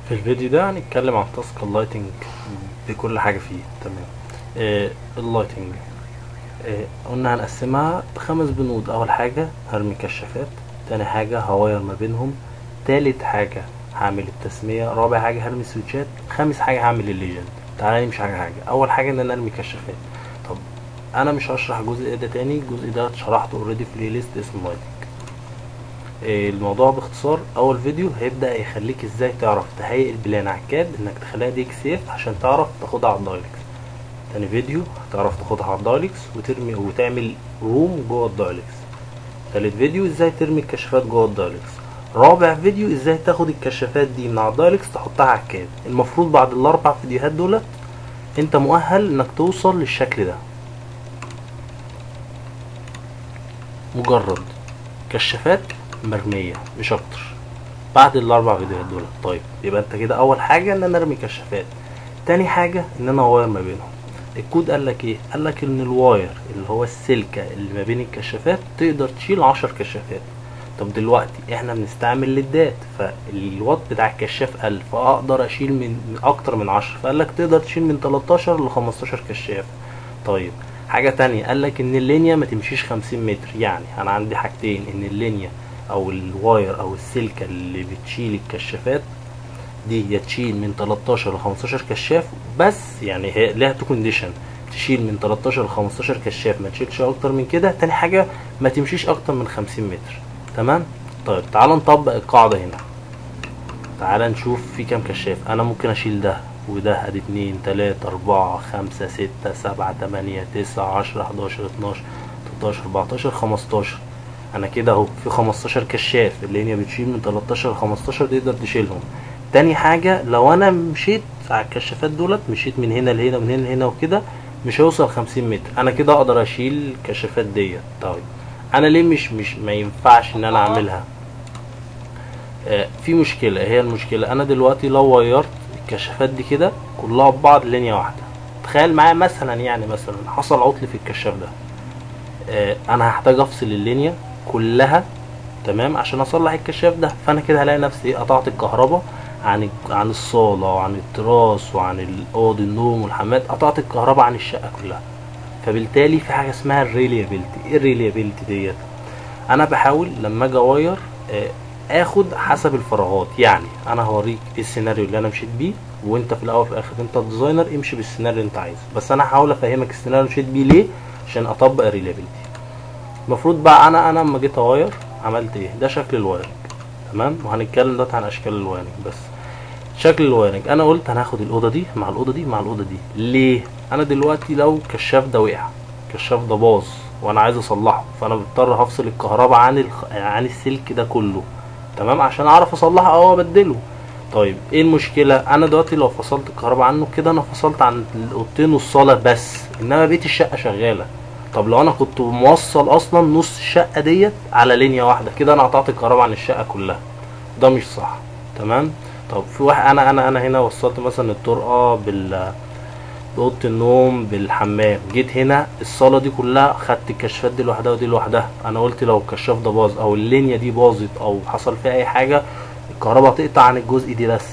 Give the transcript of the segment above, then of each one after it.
في الفيديو ده هنتكلم عن تاسك اللايتنج بكل حاجة فيه تمام آه اللايتنج آه قلنا هنقسمها بخمس بنود اول حاجة هرمي كشافات تاني حاجة هواير ما بينهم تالت حاجة هعمل التسمية رابع حاجة هرمي سويتشات خامس حاجة هعمل الليجند تعالى نمشي حاجة حاجة اول حاجة ان انا ارمي كشافات طب انا مش هشرح الجزء ده تاني الجزء ده شرحته اوريدي في بلاي ليست اسمه لايتنج الموضوع باختصار اول فيديو هيبدا يخليك ازاي تعرف تهيئ البلان على الكاد انك تخليها ديك سيف عشان تعرف تاخدها على الدايلكس تاني فيديو هتعرف تاخدها على الدايلكس وترمي وتعمل روم جوه الدايلكس تالت فيديو ازاي ترمي الكشافات جوه الدايلكس رابع فيديو ازاي تاخد الكشافات دي من على الدايلكس تحطها على الكاد المفروض بعد الاربع فيديوهات دولت انت مؤهل انك توصل للشكل ده مجرد كشافات مرمية مش اكتر بعد الاربع فيديوهات دول طيب يبقى انت كده اول حاجة ان انا ارمي كشافات تاني حاجة ان انا اواير ما بينهم الكود قال لك ايه قال لك ان الواير اللي هو السلكة اللي ما بين الكشافات تقدر تشيل عشر كشافات طب دلوقتي احنا بنستعمل ليدات فالوات بتاع الكشاف قل فاقدر اشيل من اكتر من عشرة فقال لك تقدر تشيل من 13 ل 15 كشاف طيب حاجة تانية قال لك ان اللينيا ما تمشيش 50 متر يعني انا عندي حاجتين ان اللينيا او الواير او السلكة اللي بتشيل الكشافات دي يا تشيل من 13 ل 15 كشاف بس يعني هي ليها تو كونديشن تشيل من 13 ل 15 كشاف ما تشيلش اكتر من كده تاني حاجة ما تمشيش اكتر من 50 متر تمام طيب تعال نطبق القاعدة هنا تعال نشوف في كام كشاف انا ممكن اشيل ده وده ادي اتنين تلاتة اربعة خمسة ستة سبعة تمانية تسعة عشرة حداشر اتناشر تلاتاشر اربعتاشر خمستاشر انا كده اهو في 15 كشاف اللي هي بتشيل من 13 ل 15 تقدر تشيلهم تاني حاجة لو انا مشيت على الكشافات دولت مشيت من هنا لهنا من هنا لهنا وكده مش هيوصل 50 متر انا كده اقدر اشيل الكشافات ديت طيب انا ليه مش مش ما ينفعش ان انا اعملها آه في مشكلة هي المشكلة انا دلوقتي لو ويرت الكشافات دي كده كلها ببعض لينيا واحدة تخيل معايا مثلا يعني مثلا حصل عطل في الكشاف ده آه انا هحتاج افصل اللينيا كلها تمام عشان اصلح الكشاف ده فانا كده هلاقي نفسي ايه قطعت الكهرباء عن عن الصاله وعن التراس وعن اوض النوم والحمام قطعت الكهرباء عن الشقه كلها فبالتالي في حاجه اسمها الريليابيلتي ايه الريليابيلتي ديت انا بحاول لما اجي اواير اخد حسب الفراغات يعني انا هوريك ايه السيناريو اللي انا مشيت بيه وانت في الاول وفي الاخر انت الديزاينر امشي بالسيناريو اللي انت عايزه بس انا هحاول افهمك السيناريو اللي مشيت بيه ليه عشان اطبق الريليابيلتي المفروض بقى انا انا لما جيت اواير عملت ايه ده شكل الوايرنج تمام وهنتكلم دلوقتي عن اشكال الوايرنج بس شكل الوايرنج انا قلت انا هاخد الاوضه دي مع الاوضه دي مع الاوضه دي ليه انا دلوقتي لو كشاف ده وقع كشاف ده باظ وانا عايز اصلحه فانا بضطر هفصل الكهرباء عن الخ... عن السلك ده كله تمام عشان اعرف اصلحه او ابدله طيب ايه المشكله انا دلوقتي لو فصلت الكهرباء عنه كده انا فصلت عن الاوضتين والصاله بس انما بقيه الشقه شغاله طب لو انا كنت موصل اصلا نص الشقه ديت على لينيا واحده كده انا قطعت الكهرباء عن الشقه كلها ده مش صح تمام طب في واحد انا انا انا هنا وصلت مثلا الطرقه بال باوضه النوم بالحمام جيت هنا الصاله دي كلها خدت الكشافات دي لوحدها ودي لوحدها انا قلت لو الكشاف ده باظ او اللينيا دي باظت او حصل فيها اي حاجه الكهرباء تقطع عن الجزء دي بس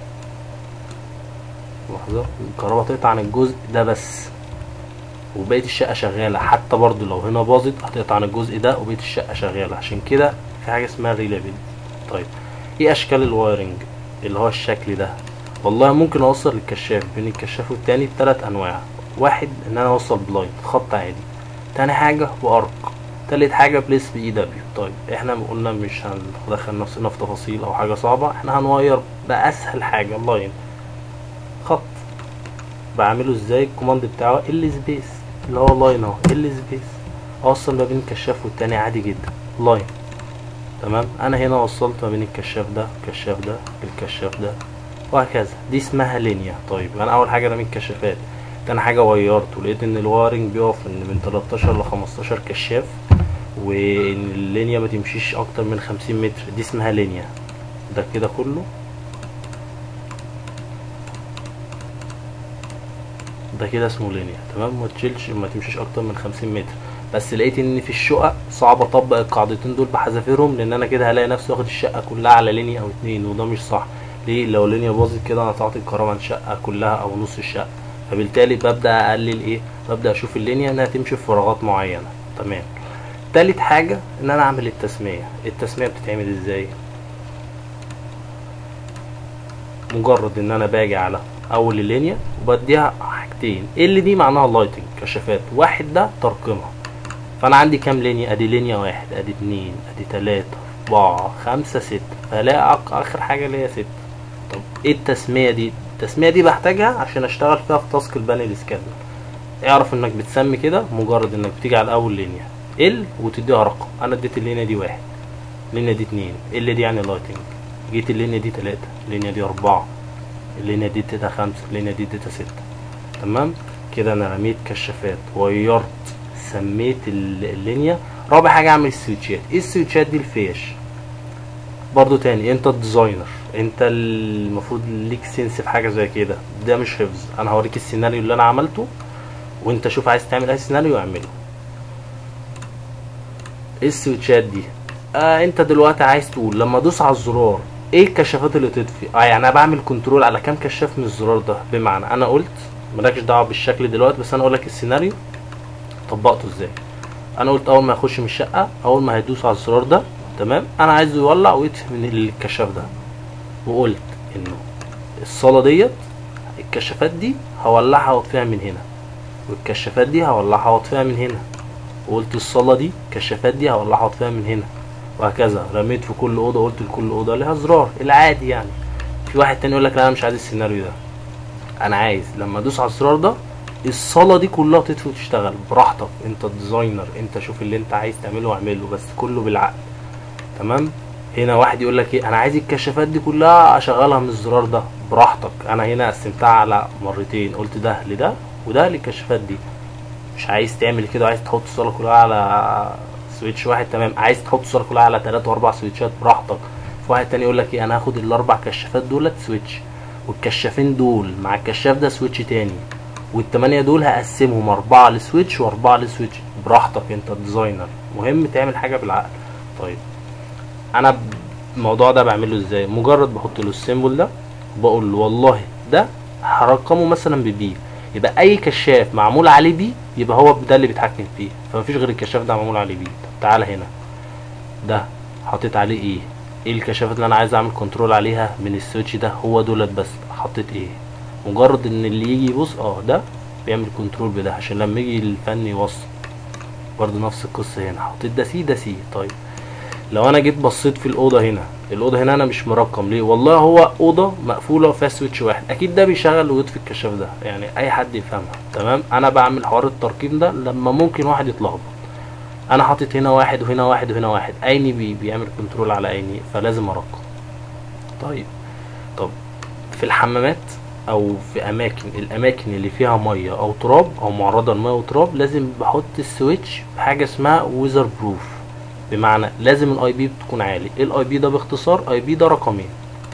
لحظه الكهرباء تقطع عن الجزء ده بس وبقيه الشقه شغاله حتى برضو لو هنا باظت هتقطع عن الجزء ده وبقيه الشقه شغاله عشان كده في حاجه اسمها ريلابيلتي طيب ايه اشكال الوايرنج اللي هو الشكل ده والله ممكن اوصل الكشاف بين الكشاف والتاني بثلاث انواع واحد ان انا اوصل بلايت خط عادي تاني حاجه بارك تالت حاجه بليس بي دبليو طيب احنا قلنا مش هندخل نفسنا في تفاصيل او حاجه صعبه احنا هنواير باسهل حاجه لاين خط بعمله ازاي الكوماند بتاعه ال سبيس اللي هو لاين اهو ال سبيس اوصل ما بين الكشاف والتاني عادي جدا لاين تمام انا هنا وصلت ما بين الكشاف ده الكشاف ده الكشاف ده وهكذا دي اسمها لينيا طيب انا اول حاجه رميت كشافات تاني حاجه ويرت ولقيت ان الوايرنج بيقف ان من 13 ل 15 كشاف وان اللينيا ما تمشيش اكتر من 50 متر دي اسمها لينيا ده كده كله ده كده اسمه لينيا تمام ما تشيلش ما تمشيش اكتر من 50 متر بس لقيت ان في الشقق صعب اطبق القاعدتين دول بحذافيرهم لان انا كده هلاقي نفسي واخد الشقه كلها على لينيا او اتنين وده مش صح ليه لو اللينيا باظت كده انا هتعطي الكهرباء عن الشقه كلها او نص الشقه فبالتالي ببدا اقلل ايه ببدا اشوف اللينيا انها تمشي في فراغات معينه تمام تالت حاجه ان انا اعمل التسميه التسميه بتتعمل ازاي مجرد ان انا باجي على اول اللينيا وبديها حاجتين اللي دي معناها لايتنج كشافات واحد ده ترقيمها فانا عندي كام لينيا ادي لينيا واحد ادي اتنين ادي تلاتة اربعة خمسة ستة فهلاقي أق- اخر حاجة اللي هي ستة طب ايه التسمية دي التسمية دي بحتاجها عشان اشتغل فيها في تاسك البانل سكان اعرف انك بتسمي كده مجرد انك بتيجي على اول لينيا ال وتديها رقم انا اديت اللينيا دي واحد اللينيا دي اتنين ال دي يعني لايتنج جيت اللينيا دي تلاتة اللينيا دي اربعة اللينيا دي اديتها خمسة اللينيا دي اديتها ستة تمام كده انا رميت كشافات غيرت سميت ال- اللينيا رابع حاجة اعمل السويتشات ايه السويتشات دي الفيش برضو تاني انت الديزاينر انت المفروض ليك سنس في حاجة زي كده ده مش حفظ انا هوريك السيناريو اللي انا عملته وانت شوف عايز تعمل اي سيناريو اعمله ايه السويتشات دي آه انت دلوقتي عايز تقول لما ادوس على الزرار ايه الكشافات اللي تطفي اه يعني انا بعمل كنترول على كام كشاف من الزرار ده بمعنى انا قلت مالكش دعوه بالشكل دلوقتي بس انا اقول لك السيناريو طبقته ازاي انا قلت اول ما يخش من الشقه اول ما هيدوس على الزرار ده تمام انا عايزه يولع ويطفي من الكشاف ده وقلت انه الصاله ديت الكشافات دي هولعها واطفيها من هنا والكشافات دي هولعها واطفيها من هنا وقلت الصاله دي الكشافات دي هولعها واطفيها من هنا وهكذا رميت في كل اوضه قلت لكل اوضه لها زرار العادي يعني في واحد تاني يقول لك لا انا مش عايز السيناريو ده انا عايز لما ادوس على الزرار ده الصاله دي كلها تطفي وتشتغل براحتك انت الديزاينر انت شوف اللي انت عايز تعمله واعمله بس كله بالعقل تمام هنا واحد يقول لك ايه انا عايز الكشافات دي كلها اشغلها من الزرار ده براحتك انا هنا قسمتها على مرتين قلت ده لده وده للكشافات دي مش عايز تعمل كده عايز تحط الصاله كلها على سويتش واحد تمام عايز تحط الصاله كلها على ثلاثة واربع سويتشات براحتك في واحد تاني يقول لك ايه انا هاخد الاربع كشافات دولت سويتش والكشافين دول مع الكشاف ده سويتش تاني والتمانية دول هقسمهم أربعة لسويتش وأربعة لسويتش براحتك أنت الديزاينر مهم تعمل حاجة بالعقل طيب أنا الموضوع ده بعمله ازاي مجرد بحط له السيمبل ده بقول له والله ده هرقمه مثلا ببي يبقى اي كشاف معمول عليه بي يبقى هو ده اللي بيتحكم فيه فمفيش غير الكشاف ده معمول عليه بي طب تعالى هنا ده حطيت عليه ايه ايه الكشافات اللي انا عايز اعمل كنترول عليها من السويتش ده هو دولت بس حطيت ايه مجرد ان اللي يجي يبص اه ده بيعمل كنترول بده عشان لما يجي الفني يوصل برضه نفس القصه هنا حطيت ده سي ده سي طيب لو انا جيت بصيت في الاوضه هنا الاوضه هنا انا مش مرقم ليه والله هو اوضه مقفوله وفيها سويتش واحد اكيد ده بيشغل ويطفي الكشاف ده يعني اي حد يفهمها تمام انا بعمل حوار الترقيم ده لما ممكن واحد يتلخبط انا حاطط هنا واحد وهنا واحد وهنا واحد عيني بي بيعمل كنترول على عيني فلازم ارقم طيب طب في الحمامات او في اماكن الاماكن اللي فيها ميه او تراب او معرضه لميه وتراب لازم بحط السويتش بحاجه اسمها ويزر بروف بمعنى لازم الاي بي تكون عالي ايه الاي بي ده باختصار اي بي ده رقمين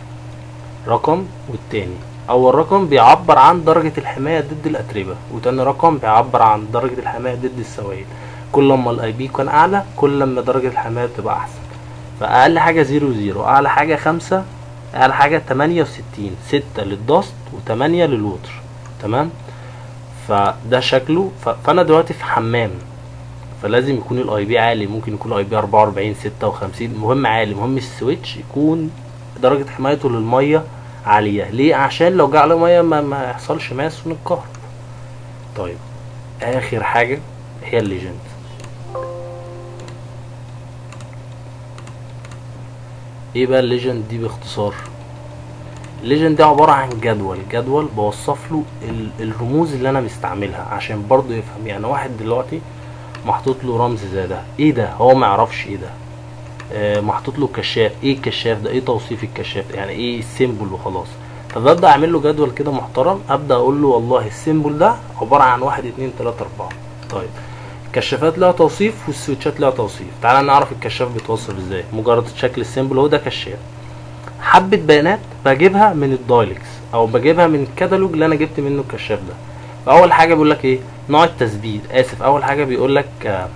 رقم والتاني اول رقم بيعبر عن درجة الحماية ضد الاتربة وتاني رقم بيعبر عن درجة الحماية ضد السوائل كل ما الاي بي كان اعلى كل ما درجة الحماية بتبقى احسن فاقل حاجة زيرو زيرو اعلى حاجة خمسة اعلى حاجة تمانية وستين ستة للدست وتمانية للوتر تمام فده شكله ف... فانا دلوقتي في حمام فلازم يكون الاي بي عالي ممكن يكون الاي بي 44 56 المهم عالي المهم السويتش يكون درجة حمايته للمية عالية ليه عشان لو جه عليه مية ما, ما يحصلش ماس ونتكهرب طيب اخر حاجة هي الليجند ايه بقى الليجند دي باختصار الليجند دي عبارة عن جدول جدول بوصف له ال- الرموز اللي انا مستعملها عشان برضه يفهم يعني واحد دلوقتي محطوط له رمز زي ده ايه ده هو ما يعرفش ايه ده آه محطوط له كشاف ايه الكشاف ده ايه توصيف الكشاف يعني ايه السيمبل وخلاص فببدا اعمل له جدول كده محترم ابدا اقول له والله السيمبل ده عباره عن واحد اتنين تلاته اربعه طيب الكشافات لها توصيف والسويتشات لها توصيف تعالى نعرف الكشاف بيتوصف ازاي مجرد شكل السيمبل هو ده كشاف حبه بيانات بجيبها من الدايلكس او بجيبها من الكتالوج اللي انا جبت منه الكشاف ده فاول حاجه بيقول لك ايه نوع التثبيت اسف اول حاجه بيقول لك آه،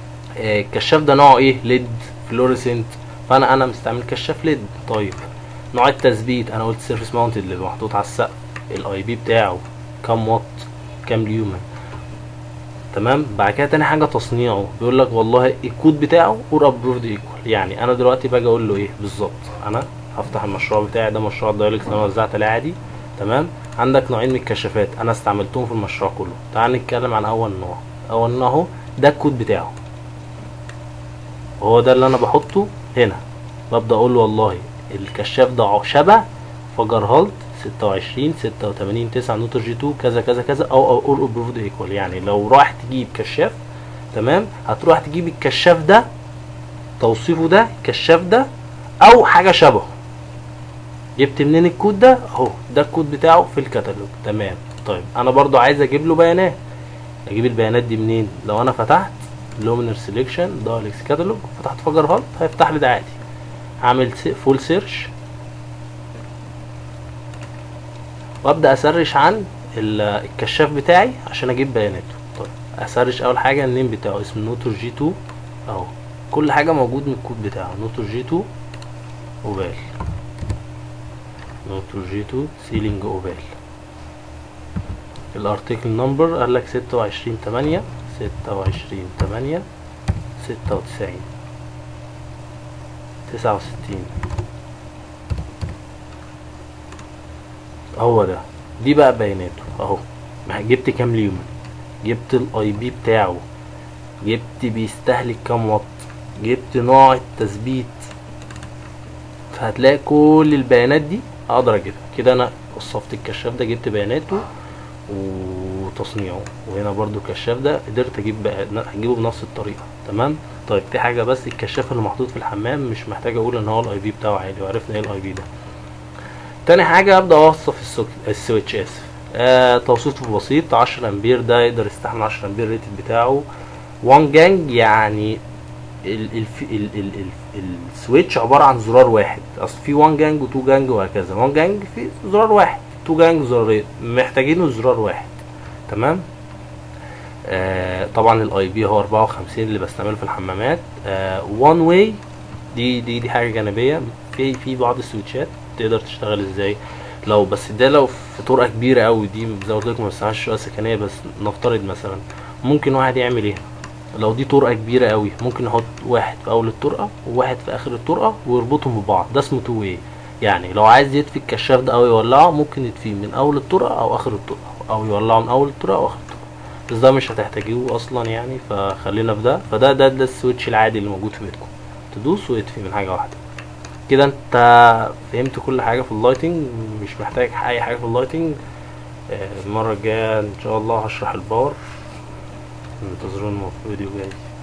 آه، الكشاف ده نوعه ايه ليد فلوريسنت فانا انا مستعمل كشاف ليد طيب نوع التثبيت انا قلت سيرفيس ماونتد اللي محطوط على السقف الاي بي بتاعه كام وات كام ليومن تمام بعد كده تاني حاجه تصنيعه بيقول لك والله الكود بتاعه اور ابروفد ايكوال يعني انا دلوقتي باجي اقول له ايه بالظبط انا هفتح المشروع بتاعي ده مشروع الدايلكس اللي انا وزعت عليه عادي تمام عندك نوعين من الكشافات انا استعملتهم في المشروع كله تعال نتكلم عن اول نوع اول نوع اهو ده الكود بتاعه وهو ده اللي انا بحطه هنا ببدا اقول له والله الكشاف ده شبه فجر هالت 26 86 9 نوتر جي 2 كذا كذا كذا او او اور ابروفد ايكوال يعني لو رايح تجيب كشاف تمام هتروح تجيب الكشاف ده توصيفه ده الكشاف ده او حاجه شبهه جبت منين الكود ده اهو ده الكود بتاعه في الكتالوج تمام طيب انا برضو عايز اجيب له بيانات اجيب البيانات دي منين لو انا فتحت لومينر سيلكشن دايلكس كاتالوج فتحت فجر هالت هيفتح لي ده عادي هعمل فول سيرش وابدا اسرش عن الكشاف بتاعي عشان اجيب بياناته طيب اسرش اول حاجه النيم بتاعه اسم نوتر جي 2 اهو كل حاجه موجود من الكود بتاعه نوتر جي 2 اوبال نوتر جي 2 سيلينج اوبال الارتيكل نمبر قال لك 26 8 26 8 96 69 هو ده دي بقى بياناته اهو جبت كام ليومن جبت الاي بي بتاعه جبت بيستهلك كام واط جبت نوع التثبيت فهتلاقي كل البيانات دي اقدر اجيبها كده انا وصفت الكشاف ده جبت بياناته وتصنيعه وهنا برضو الكشاف ده قدرت اجيب اجيبه بنفس الطريقه تمام طيب في حاجه بس الكشاف اللي محطوط في الحمام مش محتاج اقول ان هو الاي بي بتاعه عالي وعرفنا ايه الاي بي ده تاني حاجة ابدأ اوصف السوك... السويتش اسف آه توصيفه بسيط 10 امبير ده يقدر يستحمل 10 امبير ريتد بتاعه 1 جانج يعني ال ال ال ال ال السويتش عبارة عن زرار واحد اصل في 1 جانج و2 جانج وهكذا 1 جانج في زرار واحد 2 جانج زرارين محتاجينه زرار واحد تمام آه طبعا الاي بي هو 54 اللي بستعمله في الحمامات آه 1 واي دي دي دي حاجه جانبيه في في بعض السويتشات تقدر تشتغل ازاي لو بس ده لو في طرقه كبيره قوي دي زي ما قلت لكم ما بستعملش شقه سكنيه بس نفترض مثلا ممكن واحد يعمل ايه لو دي طرقه كبيره قوي ممكن يحط واحد في اول الطرقه وواحد في اخر الطرقه ويربطهم ببعض ده اسمه تو واي يعني لو عايز يطفي الكشاف ده او يولعه ممكن يطفيه من اول الطرقه او اخر الطرقه او يولعه من اول الطرقه او اخر الطرقه بس ده مش هتحتاجوه اصلا يعني فخلينا في ده فده ده ده السويتش العادي اللي موجود في بيتكم تدوس ويطفي من حاجه واحده كده انت فهمت كل حاجه في اللايتنج مش محتاج اي حاجه في اللايتنج المره الجايه ان شاء الله هشرح الباور انتظرونا في فيديو جاي